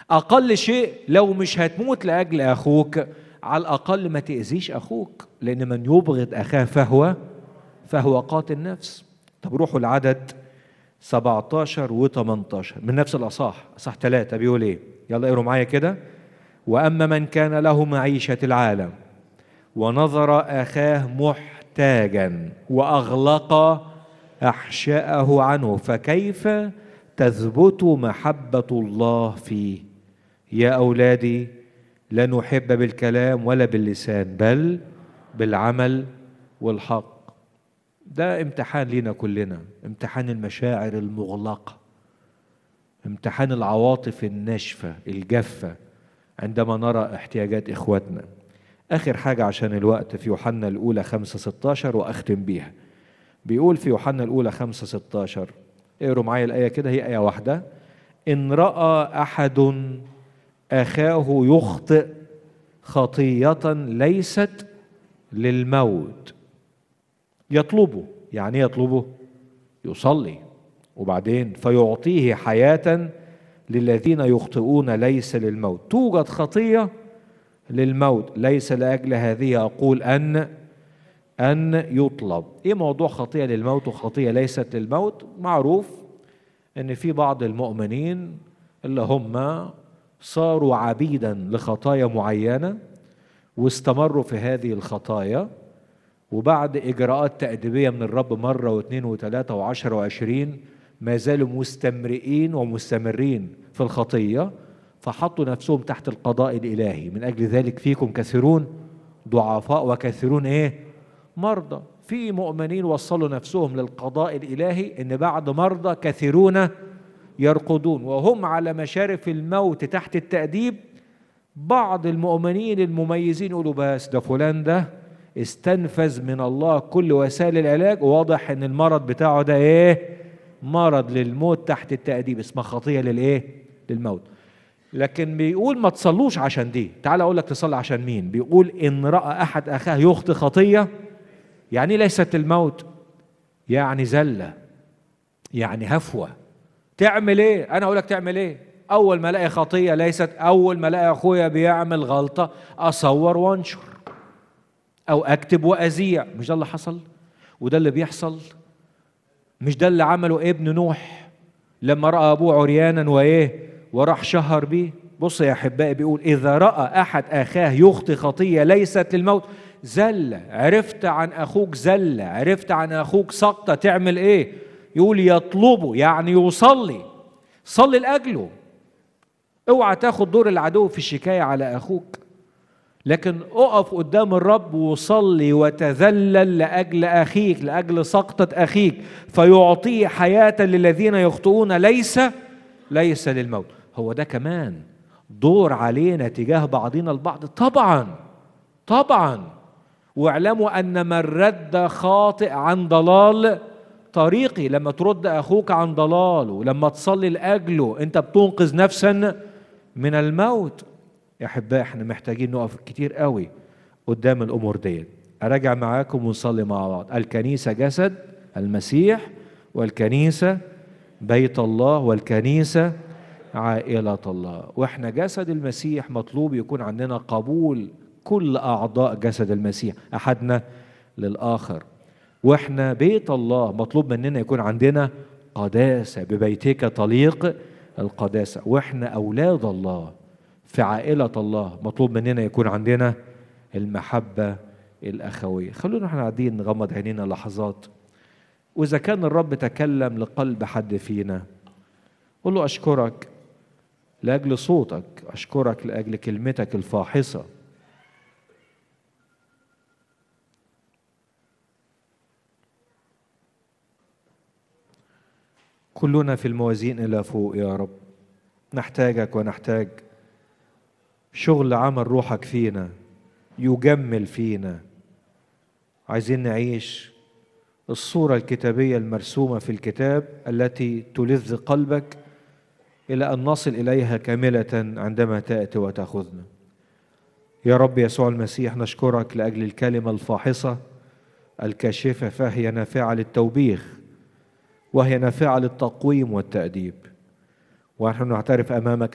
اقل شيء لو مش هتموت لاجل اخوك على الاقل ما تاذيش اخوك لان من يبغض اخاه فهو فهو قاتل نفس طب روحوا العدد 17 و 18 من نفس الاصح اصح ثلاثة بيقول ايه يلا اقروا معايا كده واما من كان له معيشه العالم ونظر اخاه محتاجا واغلق احشاءه عنه فكيف تثبت محبه الله فيه يا اولادي لا نحب بالكلام ولا باللسان بل بالعمل والحق ده امتحان لينا كلنا امتحان المشاعر المغلقه امتحان العواطف الناشفه الجافه عندما نرى احتياجات اخواتنا اخر حاجه عشان الوقت في يوحنا الاولى 5 16 واختم بيها بيقول في يوحنا الاولى 5 16 اقروا معايا الايه كده هي ايه واحده ان راى احد اخاه يخطئ خطيه ليست للموت يطلبه يعني يطلبه يصلي وبعدين فيعطيه حياه للذين يخطئون ليس للموت توجد خطيه للموت ليس لاجل هذه اقول ان ان يطلب ايه موضوع خطيه للموت وخطيه ليست للموت معروف ان في بعض المؤمنين اللي هم صاروا عبيدا لخطايا معينه واستمروا في هذه الخطايا وبعد اجراءات تاديبيه من الرب مره واثنين وثلاثه وعشره وعشرين ما زالوا مستمرئين ومستمرين في الخطيه فحطوا نفسهم تحت القضاء الالهي من اجل ذلك فيكم كثيرون ضعفاء وكثيرون ايه مرضى في مؤمنين وصلوا نفسهم للقضاء الالهي ان بعد مرضى كثيرون يرقدون وهم على مشارف الموت تحت التاديب بعض المؤمنين المميزين يقولوا بس ده فلان ده استنفذ من الله كل وسائل العلاج وواضح ان المرض بتاعه ده ايه مرض للموت تحت التأديب اسمها خطية للايه للموت لكن بيقول ما تصلوش عشان دي تعال اقول لك تصلي عشان مين بيقول ان راى احد اخاه يخطي خطيه يعني ليست الموت يعني زله يعني هفوه تعمل ايه انا اقول لك تعمل ايه اول ما الاقي خطيه ليست اول ما الاقي اخويا بيعمل غلطه اصور وانشر او اكتب واذيع مش ده اللي حصل وده اللي بيحصل مش ده اللي عمله ابن نوح لما راى ابوه عريانا وايه وراح شهر بيه بص يا احبائي بيقول اذا راى احد اخاه يخطي خطيه ليست للموت زل عرفت عن اخوك زل عرفت عن اخوك سقطه تعمل ايه يقول يطلبه يعني يصلي صلي لاجله اوعى تاخد دور العدو في الشكايه على اخوك لكن اقف قدام الرب وصلي وتذلل لاجل اخيك لاجل سقطه اخيك فيعطيه حياه للذين يخطئون ليس ليس للموت هو ده كمان دور علينا تجاه بعضنا البعض طبعا طبعا واعلموا ان من رد خاطئ عن ضلال طريقي لما ترد اخوك عن ضلاله لما تصلي لاجله انت بتنقذ نفسا من الموت يا احبائي احنا محتاجين نقف كتير قوي قدام الامور ديت اراجع معاكم ونصلي مع بعض الكنيسه جسد المسيح والكنيسه بيت الله والكنيسه عائله الله واحنا جسد المسيح مطلوب يكون عندنا قبول كل اعضاء جسد المسيح احدنا للاخر واحنا بيت الله مطلوب مننا يكون عندنا قداسه ببيتك تليق القداسه واحنا اولاد الله في عائله الله مطلوب مننا يكون عندنا المحبه الاخويه خلونا احنا قاعدين نغمض عينينا لحظات واذا كان الرب تكلم لقلب حد فينا قل له اشكرك لاجل صوتك اشكرك لاجل كلمتك الفاحصه كلنا في الموازين الى فوق يا رب نحتاجك ونحتاج شغل عمل روحك فينا يجمل فينا عايزين نعيش الصورة الكتابية المرسومة في الكتاب التي تلذ قلبك إلى أن نصل إليها كاملة عندما تأتي وتأخذنا يا رب يسوع المسيح نشكرك لأجل الكلمة الفاحصة الكاشفة فهي نافعة للتوبيخ وهي نافعة للتقويم والتأديب ونحن نعترف أمامك